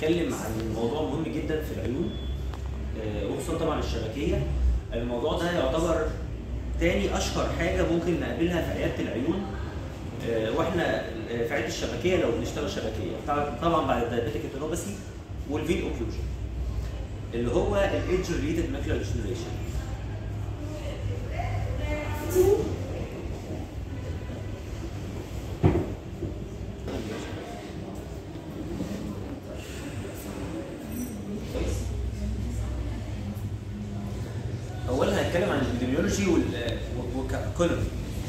هتكلم عن موضوع مهم جدا في العيون آه، وخصوصا طبعا الشبكيه الموضوع ده يعتبر تاني اشهر حاجه ممكن نقابلها في عياده العيون آه، واحنا آه، في عياده الشبكيه لو بنشتغل شبكيه طبعا طبعا بعد الدايبيتيك اتنوباسي والفين اوكلوجن اللي هو الايدج ريليتد ماكيولار ديجنريشن اولا هنتكلم عن الابيديميولوجي والكولومي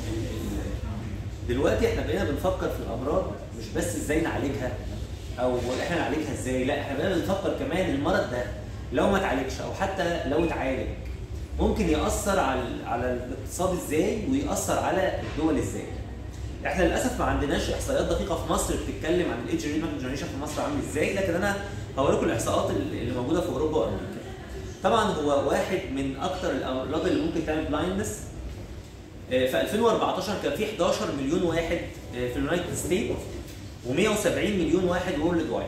دلوقتي احنا بقينا بنفكر في الامراض مش بس ازاي نعالجها او احنا نعالجها ازاي لا احنا بقينا بنفكر كمان المرض ده لو ما اتعالجش او حتى لو اتعالج ممكن ياثر على على الاقتصاد ازاي وياثر على الدول ازاي احنا للاسف ما عندناش احصائيات دقيقه في مصر بتتكلم عن الايدج جنريشن في مصر عامل ازاي لكن انا هوريكم الاحصاءات اللي موجوده في اوروبا وامريكا طبعا هو واحد من اكثر الامراض اللي ممكن تعمل بلايندنس في 2014 كان في 11 مليون واحد في اليونايتد ستيت و170 مليون واحد وورلد وايد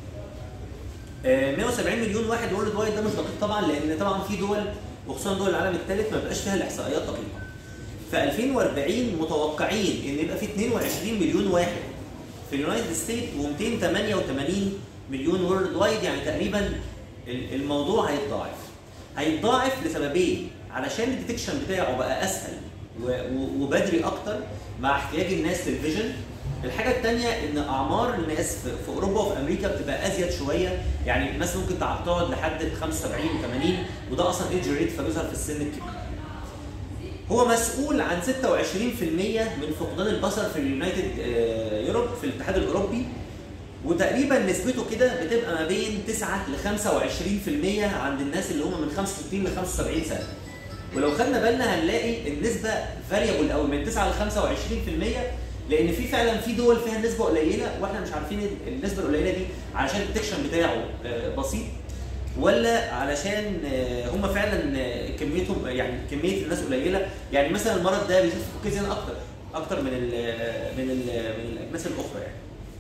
170 مليون واحد وورلد وايد ده مش دقيق طبعا لان طبعا في دول وخصوصا دول العالم الثالث ما بقاش فيها الاحصائيات دقيقه في 2040 متوقعين ان يبقى في 22 مليون واحد في اليونايتد ستيت و288 مليون وورلد وايد يعني تقريبا الموضوع هيتضاعف هيتضاعف لسببين علشان الديتكشن بتاعه بقى اسهل وبدري اكتر مع احتياج الناس للفيجن الحاجة الثانية إن أعمار الناس في أوروبا وفي أمريكا بتبقى أزيد شوية، يعني الناس ممكن تقعد لحد 75 و80 وده أصلا ايدج ريت فبيظهر في السن الكبير. هو مسؤول عن 26% من فقدان البصر في اليونايتد يوروب في الاتحاد الأوروبي وتقريبا نسبته كده بتبقى ما بين 9 ل 25% عند الناس اللي هم من 65 ل 75 سنة. ولو خدنا بالنا هنلاقي النسبة فاريبل قوي من 9 ل 25% لان في فعلا في دول فيها نسبه قليله واحنا مش عارفين النسبه القليله دي علشان الديتكشن بتاعه بسيط ولا علشان هم فعلا كميتهم يعني كميه الناس قليله يعني مثلا المرض ده بيشوف في كوكيزيان اكتر اكتر من ال من ال من الاجناس الاخرى يعني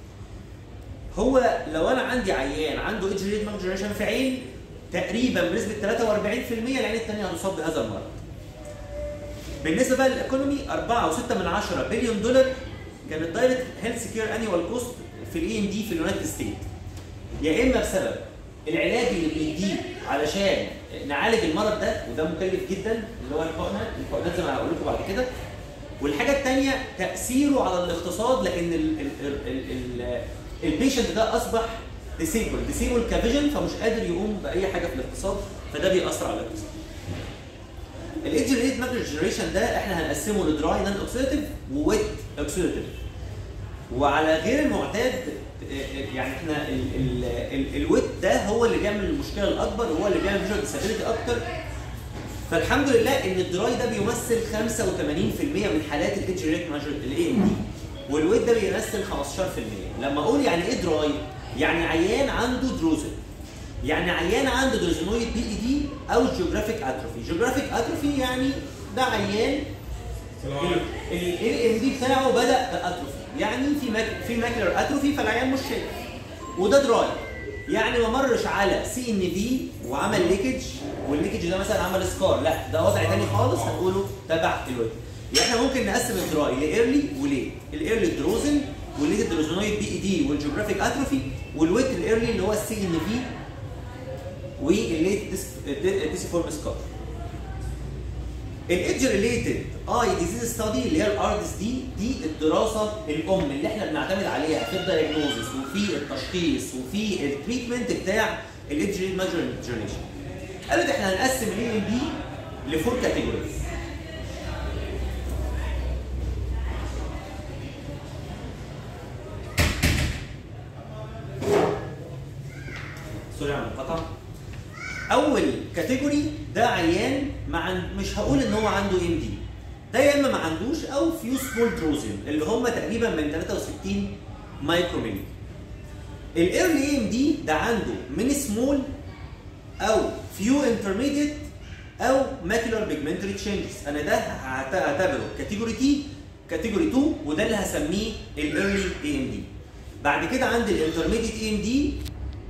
هو لو انا عندي عيان عنده ايدج ريت جنريشن في عين تقريبا بنسبه 43% العين الثانيه هتصاب بهذا المرض بالنسبه بقى للايكونومي 4.6 من 10 بليون دولار كان الدايركت هيلث كير انيوال كوست في الاي ام دي في اليونايتد ستيت يا اما بسبب العلاج اللي بنديه علشان نعالج المرض ده وده مكلف جدا اللي هو الحقنه الحقنات زي ما هقول لكم بعد كده والحاجه الثانيه تاثيره على الاقتصاد لان البيشنت ده اصبح ديسيبل ديسيبل كفيجن فمش قادر يقوم باي حاجه في الاقتصاد فده بيأثر على الاقتصاد الايدج ريت ماكرو جنريشن ده احنا هنقسمه لدراي نان اوكسيداتيف وويت اوكسيداتيف وعلى غير المعتاد يعني احنا الويت ده هو اللي بيعمل المشكله الاكبر وهو اللي بيعمل فيجوال ديسابيلتي اكتر فالحمد لله ان الدراي ده بيمثل 85% من حالات الايدج ريت الاي ام دي والويت ده بيمثل 15% لما اقول يعني ايه دراي يعني عيان عنده دروزل يعني عيان عنده دروزينويد بي اي دي او جيوغرافيك اتروفي جيوغرافيك اتروفي يعني ده عيان ال ام دي بتاعه بدا باتروفي يعني في ماك في ماكلر اتروفي فالعيان مش شايف وده دراي يعني ما مرش على سي ان في وعمل ليكج والليكج ده مثلا عمل سكار لا ده وضع تاني خالص هنقوله تبع الويت يعني احنا ممكن نقسم الدراي لايرلي وليت الايرلي دروزن والليت الدروزينويد بي اي دي والجيوغرافيك اتروفي والويت الايرلي اللي هو السي ان في والليت ديسيفورم سكار الايدج ريليتد اي ديزيز ستادي اللي هي الاردس دي دي الدراسه الام اللي احنا بنعتمد عليها في الدايجنوزس وفي التشخيص وفي التريتمنت بتاع الايدج ريت ماجر جنريشن قالت احنا هنقسم الاي ام بي لفور كاتيجوريز سوري على القطع اول كاتيجوري ده عيان مع مش هقول ان هو عنده ام دي ده يا اما ما عندوش او فيو سمول دروزن اللي هم تقريبا من 63 مايكرو ملي الايرلي ام دي ده عنده من سمول او فيو انترميديت او ماكيولار بيجمنتري تشينجز انا ده هعتبره كاتيجوري تي كاتيجوري 2 وده اللي هسميه الايرلي اي ام دي بعد كده عندي الانترميديت اي ام دي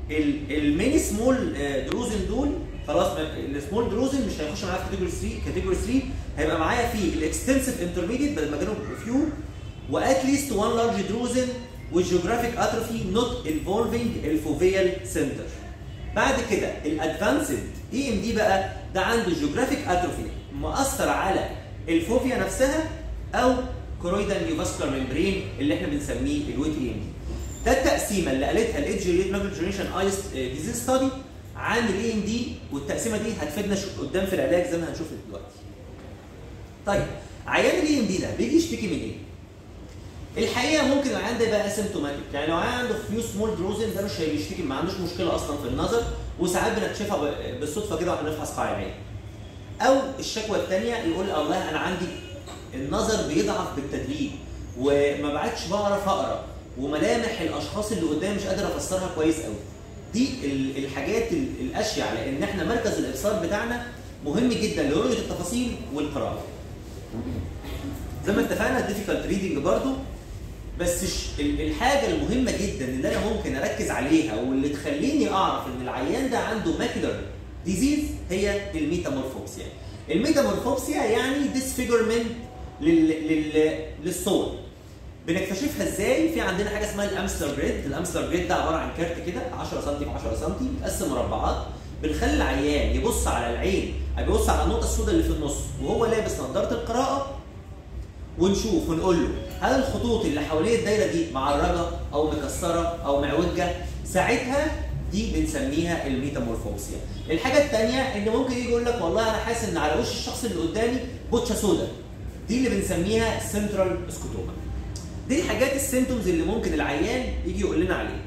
الميني سمول دروزن دول خلاص السمول دروزن مش هيخش معايا في كاتيجوري 3 كاتيجوري 3 هيبقى معايا في الاكستنسيف انترميديت بدل ما كانوا فيو وات ليست وان لارج دروزن والجيوغرافيك اتروفي نوت انفولفينج الفوفيال سنتر بعد كده الادفانسد اي ام دي بقى ده عنده جيوغرافيك اتروفي مؤثر على الفوفيا نفسها او كرويدال نيوفاسكولار ممبرين اللي احنا بنسميه الويت اي ام دي ده التقسيمه اللي قالتها الايدج ريت ماكرو جنريشن ايس ديزيز ستادي عن الاي ام دي والتقسيمه دي هتفيدنا قدام في العلاج زي ما هنشوف دلوقتي. طيب عيان الاي ام دي ده بيجي يشتكي من ايه؟ الحقيقه ممكن العيان ده يبقى اسيمتوماتيك يعني لو عيان عنده فيو سمول دروزن ده مش هيشتكي ما عندوش مشكله اصلا في النظر وساعات بنكتشفها بالصدفه كده واحنا بنفحص قاع العين. او الشكوى الثانيه يقول الله انا عندي النظر بيضعف بالتدريج وما بعدش بعرف اقرا وملامح الاشخاص اللي قدامي مش قادر افسرها كويس قوي. دي الحاجات الاشيع لان احنا مركز الابصار بتاعنا مهم جدا لرؤيه التفاصيل والقراءه. زي ما اتفقنا الديفيكالت ريدنج برضو بس الحاجه المهمه جدا اللي انا ممكن اركز عليها واللي تخليني اعرف ان العيان ده عنده ماكلر ديزيز هي الميتامورفوبسيا. الميتامورفوبسيا يعني ديسفيجرمنت لل... لل... للصور. بنكتشفها ازاي؟ في عندنا حاجه اسمها الامسلر جريد، الامسلر جريد ده عباره عن كارت كده 10 سم في 10 سم متقسم مربعات بنخلي العيان يبص على العين او يبص على النقطه السوداء اللي في النص وهو لابس نظاره القراءه ونشوف ونقول له هل الخطوط اللي حوالين الدايره دي معرجه او مكسره او معوجه ساعتها دي بنسميها الميتامورفوسيا. الحاجه الثانيه ان ممكن يجي يقول لك والله انا حاسس ان على وش الشخص اللي قدامي بوتشه سوداء. دي اللي بنسميها سنترال اسكوتوما. دي الحاجات السيمتومز اللي ممكن العيان يجي يقول لنا عليها.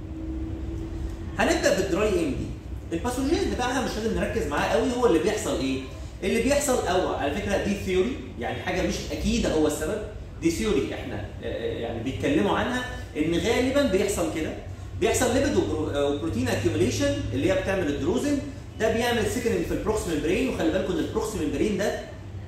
هنبدا بالدراي ام دي. الباثولوجيز بتاعها مش لازم نركز معاه قوي هو اللي بيحصل ايه؟ اللي بيحصل او على فكره دي ثيوري يعني حاجه مش اكيده هو السبب دي ثيوري احنا يعني بيتكلموا عنها ان غالبا بيحصل كده بيحصل ليبيد وبروتين اكيوميليشن اللي هي بتعمل الدروزن ده بيعمل سيكننج في البروكسيمال برين وخلي بالكم ان البروكسيمال برين ده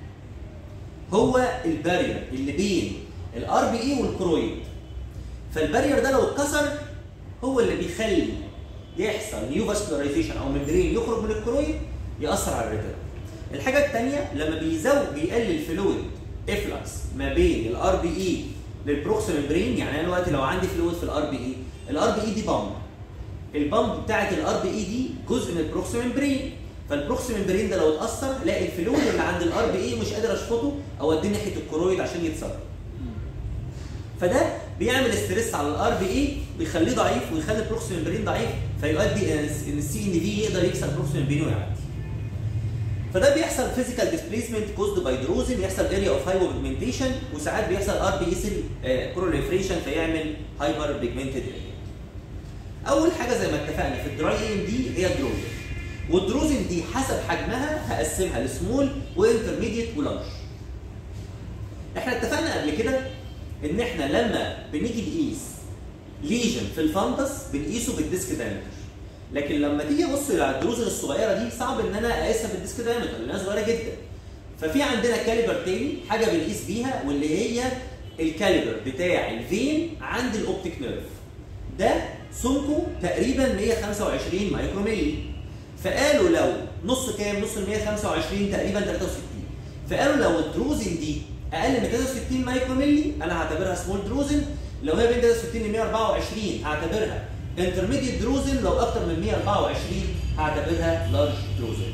هو البارير اللي بين الار بي اي والكرويد فالبارير ده لو اتكسر هو اللي بيخلي يحصل نيو فاسكولاريزيشن او ممبرين يخرج من الكرويد ياثر على الريتنا الحاجه الثانيه لما بيزود بيقلل فلويد افلكس ما بين الار بي اي للبروكسيمال برين يعني انا دلوقتي لو عندي فلويد في الار بي اي الار بي اي دي بامب البامب بتاعت الار بي اي دي جزء من البروكسيمال برين فالبروكسيمال برين ده لو اتاثر الاقي الفلويد اللي عند الار بي اي مش قادر اشفطه او اديه ناحيه الكرويد عشان يتصرف فده بيعمل ستريس على الار بي اي بيخليه ضعيف ويخلي البروكسيمال برين ضعيف فيؤدي ان السي ان في يقدر يكسر البروكسيمال برين ويعدي فده بيحصل فيزيكال ديسبيسمنت كوزد باي دروزن يحصل اريا اوف هايبو بيجمنتيشن وساعات بيحصل ار بي اي سيل بروليفريشن فيعمل هايبر بيجمنتد اريا. اول حاجه زي ما اتفقنا في الدراي ام دي هي الدروزن والدروزن دي حسب حجمها هقسمها لسمول وانترميديت ولارج. احنا اتفقنا قبل كده ان احنا لما بنيجي نقيس ليجن في الفندس بنقيسه بالديسك دايمتر. لكن لما تيجي تبص على الدروز الصغيره دي صعب ان انا اقيسها بالديسك دايمتر لانها صغيره جدا. ففي عندنا كاليبر تاني حاجه بنقيس بيها واللي هي الكاليبر بتاع الفين عند الاوبتيك نيرف. ده سمكه تقريبا 125 مايكروميلي. فقالوا لو نص كام؟ نص ال 125 تقريبا 63. فقالوا لو الدروزن دي اقل من 63 مايكروميلي انا هعتبرها سمول دروزن لو هي بين 63 ل 124 هعتبرها انترميديت دروزن لو اكتر من 124 هعتبرها لارج دروزن.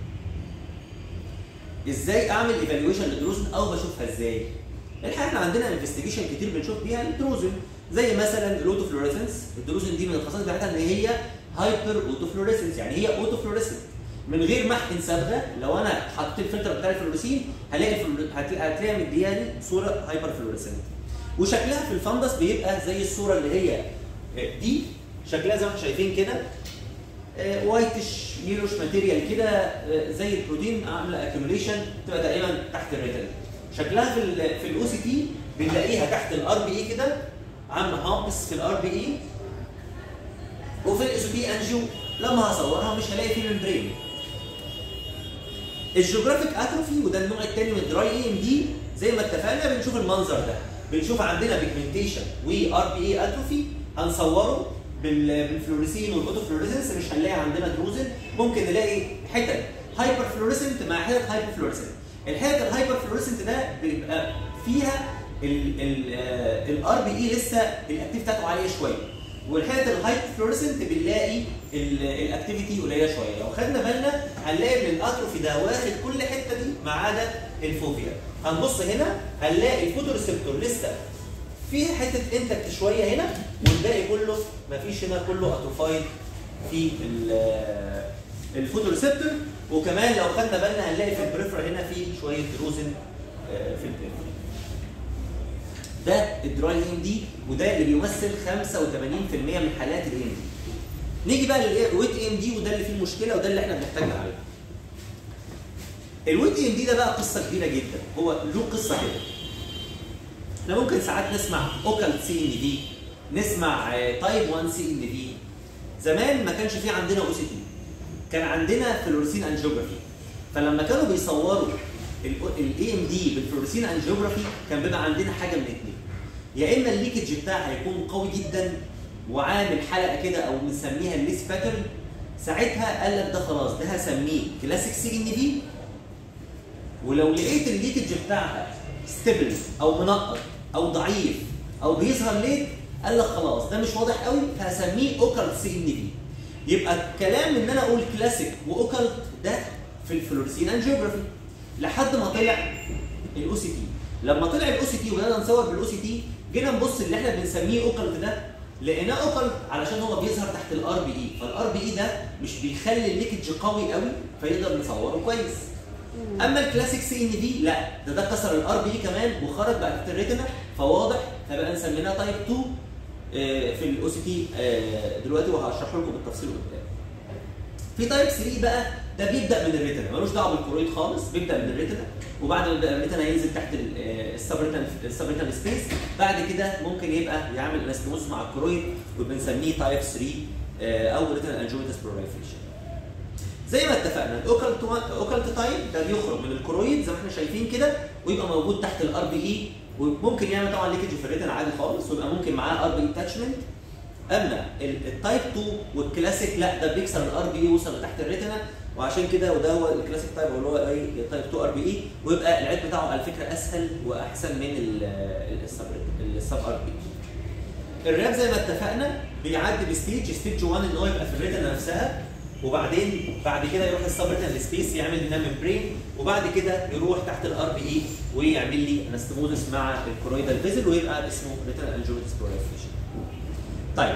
ازاي اعمل ايفالويشن للدروزن او بشوفها ازاي؟ الحقيقه احنا عندنا انفستيجيشن كتير بنشوف بيها الدروزن زي مثلا الاوتو فلوريسنس الدروزن دي من الخصائص بتاعتها ان هي هايبر اوتو فلوريسنس يعني هي اوتو فلوريسنت من غير ما احقن صبغه لو انا حطيت الفلتر بتاع الفلوريسين هلاقي هتلاقيها مدياني صوره هايبر فلوريسنت وشكلها في الفندس بيبقى زي الصوره اللي هي دي شكلها زي ما احنا شايفين كده وايتش يلوش ماتيريال كده آه زي البروتين عامله اكيوميليشن تبقى تقريبا تحت الريتنا شكلها في ال في الاو سي تي بنلاقيها تحت الار بي اي كده عامله هامبس في الار بي اي وفي الاس بي انجيو لما هصورها مش هلاقي فيه ممبرين الجيوغرافيك اتروفي وده النوع الثاني من الدراي اي ام دي زي ما اتفقنا بنشوف المنظر ده بنشوف عندنا بيجمنتيشن وار بي اي اتروفي هنصوره بال- بالفلوريسين والاوتو فلوريسنس مش هنلاقي عندنا دروزن ممكن نلاقي حتت هايبر فلوريسنت مع حتت هايبر فلوريسنت الحتت الهايبر فلوريسنت ده بيبقى فيها الار بي اي لسه الاكتيف بتاعته عاليه شويه والحتت الهايبر فلوريسنت بنلاقي الاكتيفيتي قليله شويه لو خدنا بالنا هنلاقي ان الاتروفي ده واخد كل حته دي ما عدا الفوفيا هنبص هنا هنلاقي الفوتوريسبتور لسه في حته انتكت شويه هنا والباقي كله مفيش هنا كله اتروفايد في ال- الفوتوريسبتور وكمان لو خدنا بالنا هنلاقي في البريفرا هنا في شويه روزن آه، في البريفرا ده الدراي ام دي وده اللي بيمثل 85% من حالات الام دي نيجي بقى للويت ام دي وده اللي فيه المشكله وده اللي احنا بنحتاج نعالجه الويت ام دي ده بقى قصه كبيره جدا هو له قصه كده احنا ممكن ساعات نسمع اوكالت سي ان في نسمع تايب 1 سي ان في زمان ما كانش في عندنا او سي تي كان عندنا فلوريسين انجيوجرافي فلما كانوا بيصوروا الاي ام دي بالفلوريسين انجيوجرافي كان بيبقى عندنا حاجه من اثنين يا اما الليكج بتاعها هيكون قوي جدا وعامل حلقه كده او بنسميها الليس باترن ساعتها قال لك ده خلاص ده هسميه كلاسيك سي ان في ولو لقيت الليكج بتاعها ستيبل او منقط او ضعيف او بيظهر ليت قال لك خلاص ده مش واضح قوي فهسميه اوكالت سي ان في يبقى الكلام ان انا اقول كلاسيك واوكالت ده في الفلورسين انجيوجرافي لحد ما طلع الاو سي تي لما طلع الاو سي تي وبدانا نصور بالاو سي تي جينا نبص اللي احنا بنسميه اوكالت ده لقيناه اوكالت علشان هو بيظهر تحت الار بي اي فالار بي اي ده مش بيخلي الليكج قوي قوي فيقدر نصوره كويس اما الكلاسيك سي ان في لا ده ده كسر الار بي اي كمان وخرج بقى تحت الريتنا فواضح فبقى نسميناه تايب 2 آه، في الاو سي تي دلوقتي وهشرحه لكم بالتفصيل قدام. في تايب 3 بقى ده بيبدا من الريتنا ملوش دعوه بالكرويد خالص بيبدا من الريتنا وبعد ما يبدا الريتنا ينزل تحت السبريتال السبريتال سبيس بعد كده ممكن يبقى يعمل انستموس مع الكرويد وبنسميه تايب 3 آه، او ريتنال انجوميتس بروليفريشن. زي ما اتفقنا الاوكالت اوكالت تايب ده بيخرج من الكرويد زي ما احنا شايفين كده ويبقى موجود تحت الار بي اي وممكن يعمل طبعا ليكج في الريتنا عادي خالص ويبقى ممكن معاه ار بي اتاتشمنت اما ال- التايب 2 والكلاسيك لا ده بيكسر الار بي اي ويوصل لتحت الريتنا وعشان كده وده هو الكلاسيك تايب اللي هو اي تايب 2 ار بي اي ويبقى العد بتاعه على فكره اسهل واحسن من ال- السب السب ار بي الراب زي ما اتفقنا بيعدي بستيج ستيج 1 ان هو يبقى في الريتنا نفسها وبعدين بعد كده يروح السبريتال سبيس يعمل لنا ممبرين وبعد كده يروح تحت الار بي اي ويعمل لي انستموزس مع الكرويدال فيزل ويبقى اسمه ريتنال انجيوميتس بروليفريشن. طيب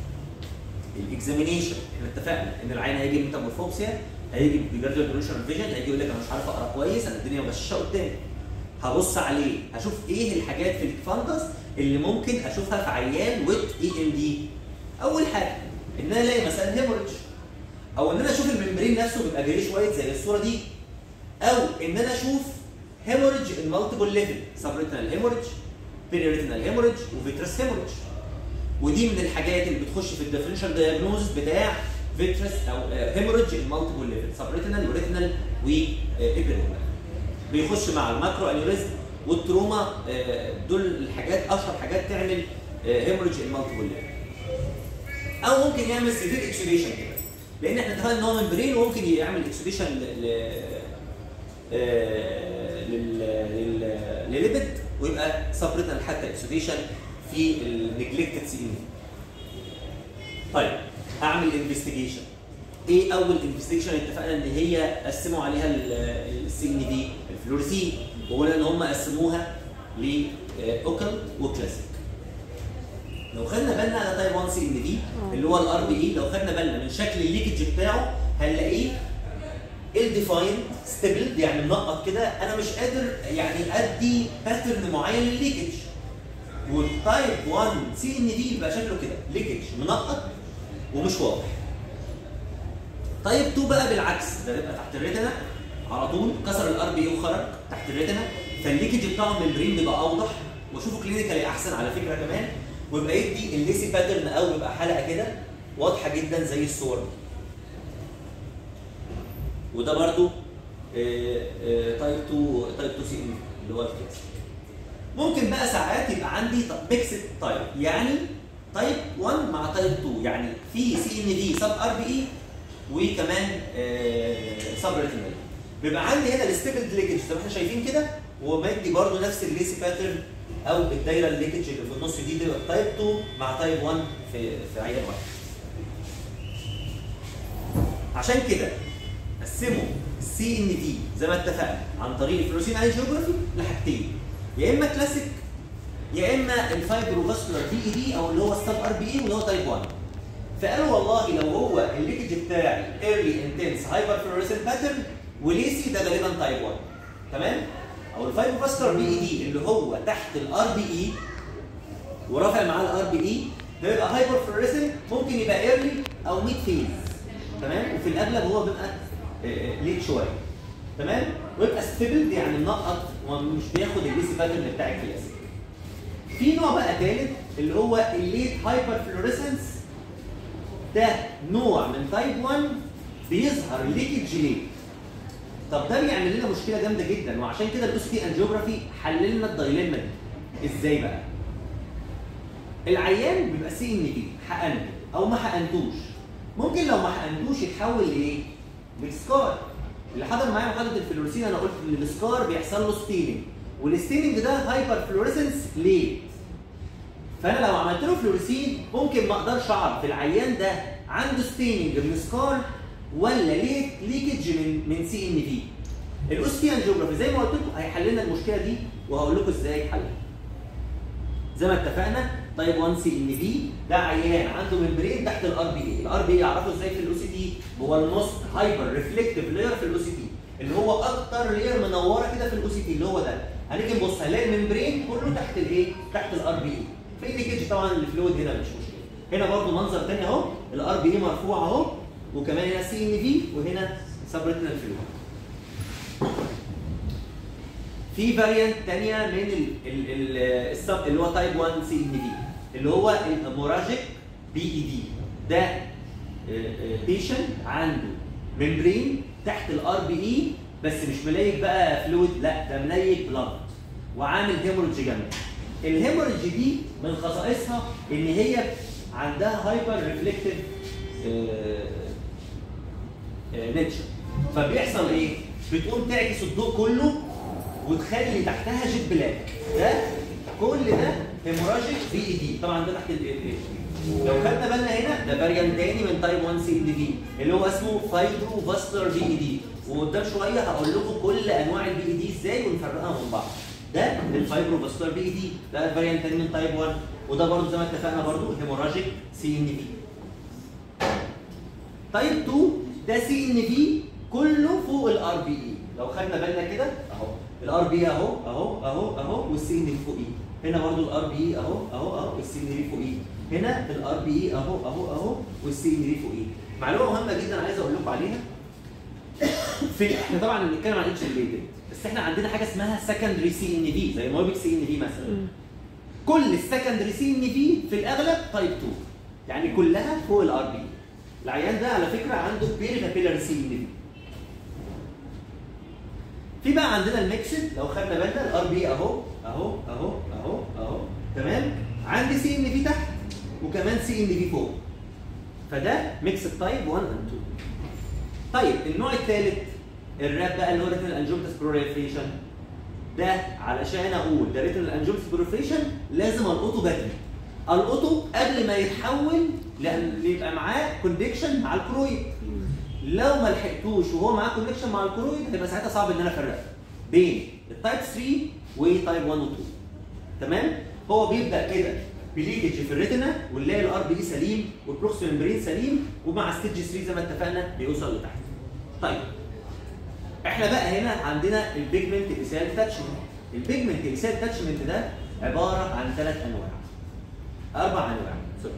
الاكزامينيشن احنا اتفقنا ان العين هيجي ميتامورفوبسيا هيجي بجراديوال ديلوشن فيجن هيجي يقول لك انا مش عارف اقرا كويس انا الدنيا مغششه قدامي هبص عليه هشوف ايه الحاجات في الفانجس اللي ممكن اشوفها في عيان ويت اي ام دي اول حاجه ان انا الاقي مثلا هيموريدج او ان انا اشوف الممبرين نفسه بيبقى جري وايت زي الصوره دي او ان انا اشوف هيموريدج ان مالتيبل ليفل سبريتنال هيموريدج بيريتنال هيموريدج وفيترس هيموريدج ودي من الحاجات اللي بتخش في الديفرنشال دايجنوز بتاع فيترس او هيموريدج ان مالتيبل ليفل سبريتنال وريتنال وابيريتنال بيخش مع الماكرو انيوريزم والتروما آه، دول الحاجات اشهر حاجات تعمل هيموريدج ان مالتيبل ليفل او ممكن يعمل سيفير اكسوديشن كده لان احنا اتفقنا ان هو ممبرين وممكن يعمل اكسوديشن ل آه، لل لل لليبيد ويبقى سبريتنال حتى اكسوديشن في النجلكتد سي ان طيب هعمل انفستيجيشن ايه اول انفستيجيشن اتفقنا ان هي قسموا عليها السي ان دي الفلوريسين وقلنا ان هم قسموها لاوكل وكلاسيك لو خدنا بالنا على تايب 1 سي ان دي اللي هو الار بي اي لو خدنا بالنا من شكل الليكج بتاعه هنلاقيه الديفاين ستيبل يعني منقط كده انا مش قادر يعني ادي باترن معين للليكج والتايب 1 سي ان دي يبقى شكله كده ليكج منقط ومش واضح تايب 2 بقى بالعكس ده بيبقى تحت الريتنا على طول كسر الار بي اي وخرج تحت الريتنا فالليكج بتاعه الممبرين بيبقى اوضح واشوفه كلينيكالي احسن على فكره كمان ويبقى يدي الليسي باترن او يبقى حلقه كده واضحه جدا زي الصور دي وده برضو آه، آه، تايب 2 تايب 2 سي ان اللي هو الكلاسيك ممكن بقى ساعات يبقى عندي ميكسد تايب يعني تايب 1 مع تايب 2 يعني في سي ان دي سب ار بي اي وكمان سب ريتينال بيبقى عندي هنا الستيبل ليكج زي ما احنا شايفين كده ومدي برضو نفس الليسي باترن او الدايره الليكج اللي في النص دي تبقى تايب 2 مع تايب 1 في في عيان واحد عشان كده قسموا السي ان دي زي ما اتفقنا عن طريق الفلوسين جيوغرافي لحاجتين يا اما كلاسيك يا اما الفايبروفاسكولار بي اي دي او اللي هو السب ار بي اي واللي هو تايب 1 فقالوا والله لو هو الليكج بتاعي ايرلي انتنس هايبر فلوريسنت باترن وليسي ده غالبا تايب 1 تمام او الفايبروفاسكولار بي اي دي اللي هو تحت الار بي اي ورافع معاه الار بي اي بيبقى هايبر فلوريسنت ممكن يبقى ايرلي او ميد فيز تمام وفي الاغلب هو بيبقى ليت شويه تمام ويبقى ستيبل يعني منقط ومش بياخد الليسي باترن بتاع الكلاسيك في نوع بقى ثالث اللي هو الليت هايبر فلوريسنس ده نوع من تايب 1 بيظهر ليكج ليه طب ده بيعمل لنا مشكله جامده جدا وعشان كده الاس تي انجيوجرافي حل لنا الدايليما دي ازاي بقى العيان بيبقى سي ان دي حقنته او ما حقنتوش ممكن لو ما حقنتوش يتحول لايه لسكار اللي حضر معايا محاضره الفلوريسين انا قلت ان السكار بيحصل له ستيننج والستيننج ده هايبر فلوريسنس ليه فانا لو عملت له فلوريسين ممكن ما اقدرش اعرف في العيان ده عنده ستيننج من سكار ولا ليه ليكج من من سي ان في الاوستيان جيوغرافي زي ما قلت لكم هيحل لنا المشكله دي وهقول لكم ازاي حلها زي ما اتفقنا تايب 1 سي ان في ده عيان عنده ممبرين تحت الار بي اي الار بي اي اعرفه ازاي في الاو سي تي هو الموست هايبر ريفلكتيف لاير في الاو سي تي اللي هو اكتر لاير منوره كده في الاو سي تي اللي هو ده هنيجي نبص هنلاقي الممبرين كله تحت الايه تحت الار بي اي في ليكج طبعا الفلويد هنا مش مشكله هنا برضو منظر تاني اهو الار بي اي مرفوع اهو وكمان هنا سي ان في وهنا سبريتنال فلويد في فاريانت ثانيه من ال ال ال السب اللي هو تايب 1 سي ان دي اللي هو الموراجيك بي اي دي ده بيشنت عنده ممبرين تحت الار بي اي بس مش ملايك بقى فلويد لا ده ملايك بلاد وعامل هيموريدج جامد الهيموريدج دي من خصائصها ان هي عندها هايبر ريفلكتيف نيتشر فبيحصل ايه؟ بتقوم تعكس الضوء كله وتخلي تحتها جيت بلاك ده كل ده هيموراجيك بي اي دي طبعا ده تحت ال ال لو خدنا بالنا هنا ده فاريانت تاني من تايب 1 سي دي في اللي هو اسمه فايبرو فاسكولار بي اي دي وقدام شويه هقول لكم كل انواع البي اي دي ازاي ونفرقها من بعض ده الفايبرو فاسكولار بي اي دي ده فاريانت تاني من تايب 1 وده برضه زي ما اتفقنا برضه هيموراجيك سي ان في تايب 2 ده سي ان في كله فوق الار بي اي لو خدنا بالنا كده اهو الار بي اهو اهو اهو اهو والسي ان في فوقيه هنا برضو الار بي اي اهو اهو اهو والسي ان في فوقيه هنا الار بي اي اهو اهو اهو والسي ان في فوقيه معلومه مهمه جدا عايز اقول لكم عليها في احنا طبعا بنتكلم عن اتش ريليتد بس احنا عندنا حاجه اسمها سكندري سي ان في زي موبيك سي ان في مثلا كل السكندري سي ان في في الاغلب تايب 2 يعني كلها فوق الار بي العيان ده على فكره عنده بيري كابيلر سي ان في في بقى عندنا الميكسد لو خدنا بالنا الار بي اهو اهو اهو اهو اهو تمام عندي سي ان في تحت وكمان سي ان في فوق فده ميكس تايب 1 اند 2 طيب النوع الثالث الراب بقى اللي هو ريتنال انجومتس بروليفريشن ده علشان اقول ده ريتنال انجومتس بروليفريشن لازم القطه بدري القطه قبل ما يتحول لان يبقى معاه كوندكشن مع الكرويد لو ما لحقتوش وهو معاه كونكشن مع الكرويد هيبقى ساعتها صعب ان انا افرق بين التايب 3 وتايب 1 و 2 تمام هو بيبدا كده بليكج في الريتنا ونلاقي الار بي سليم والبروكس ممبرين سليم ومع ستيج 3 زي ما اتفقنا بيوصل لتحت طيب احنا بقى هنا عندنا البيجمنت اسال تاتشمنت البيجمنت اسال تاتشمنت ده عباره عن ثلاث انواع اربع انواع سوري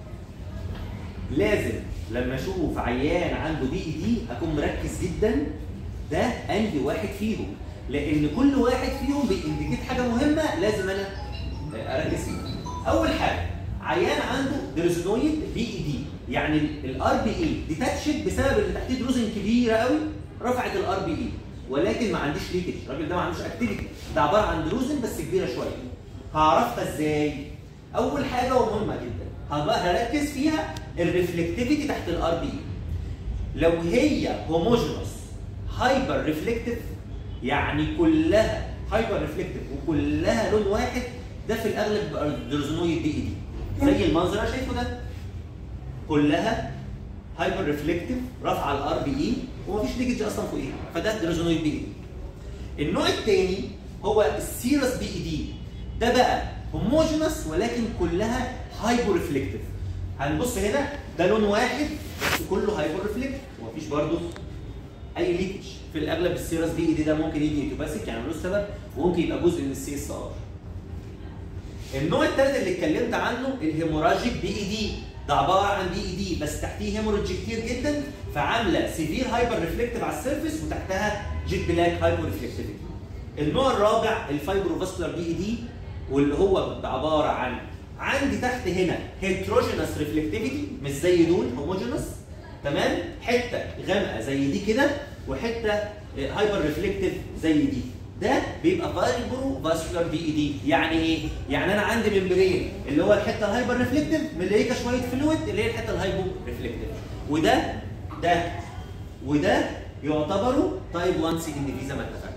لازم لما اشوف عيان عنده بي اي دي اكون مركز جدا ده انهي واحد فيهم لان كل واحد فيهم بينديكيت حاجه مهمه لازم انا اركز فيها اول حاجه عيان عنده دريزونويد بي اي دي يعني الار بي اي ديتاتشد بسبب ان تحتيه دروزن كبيره قوي رفعت الار بي اي ولكن ما عنديش ليكج الراجل ده ما عندوش اكتيفيتي ده عباره عن دروزن بس كبيره شويه هعرفها ازاي اول حاجه ومهمه جدا هبقى هركز فيها الريفلكتيفيتي تحت الار بي لو هي هوموجينوس هايبر ريفلكتيف يعني كلها هايبر ريفلكتيف وكلها لون واحد ده في الاغلب بيبقى درزونويد بي اي دي زي المنظر اللي شايفه ده كلها هايبر ريفلكتيف رافعه الار بي اي ومفيش ليكج اصلا فوقيها فده درزونويد بي اي دي النوع الثاني هو السيرس بي اي دي ده بقى هوموجينوس ولكن كلها هايبر ريفلكتيف هنبص هنا ده لون واحد بس كله هايبر ريفلكتيف ومفيش برضه اي ليكج في الاغلب السيرس بي اي دي ده ممكن يجي ايتوباسيك يعني ملوش سبب وممكن يبقى جزء من السي اس ار النوع الثالث اللي اتكلمت عنه الهيموراجيك بي اي دي ده عباره عن بي اي دي بس تحتيه هيموريدج كتير جدا فعامله سيفير هايبر ريفلكتيف على السيرفيس وتحتها جيت بلاك هايبر ريفلكتيفيتي النوع الرابع الفايبروفاسكولار بي اي دي واللي هو عباره عن عندي تحت هنا هيتروجينس ريفلكتيفيتي مش زي دول هوموجينس تمام حته غامقه زي دي كده وحته هايبر ريفلكتيف زي دي ده بيبقى فايبرو فاسكولار بي اي دي يعني ايه؟ يعني انا عندي ممبرين اللي هو الحته الهايبر ريفلكتيف مليكه شويه فلويد اللي هي الحته الهايبو ريفلكتيف وده ده وده يعتبروا تايب 1 سي ان في زي ما اتفقنا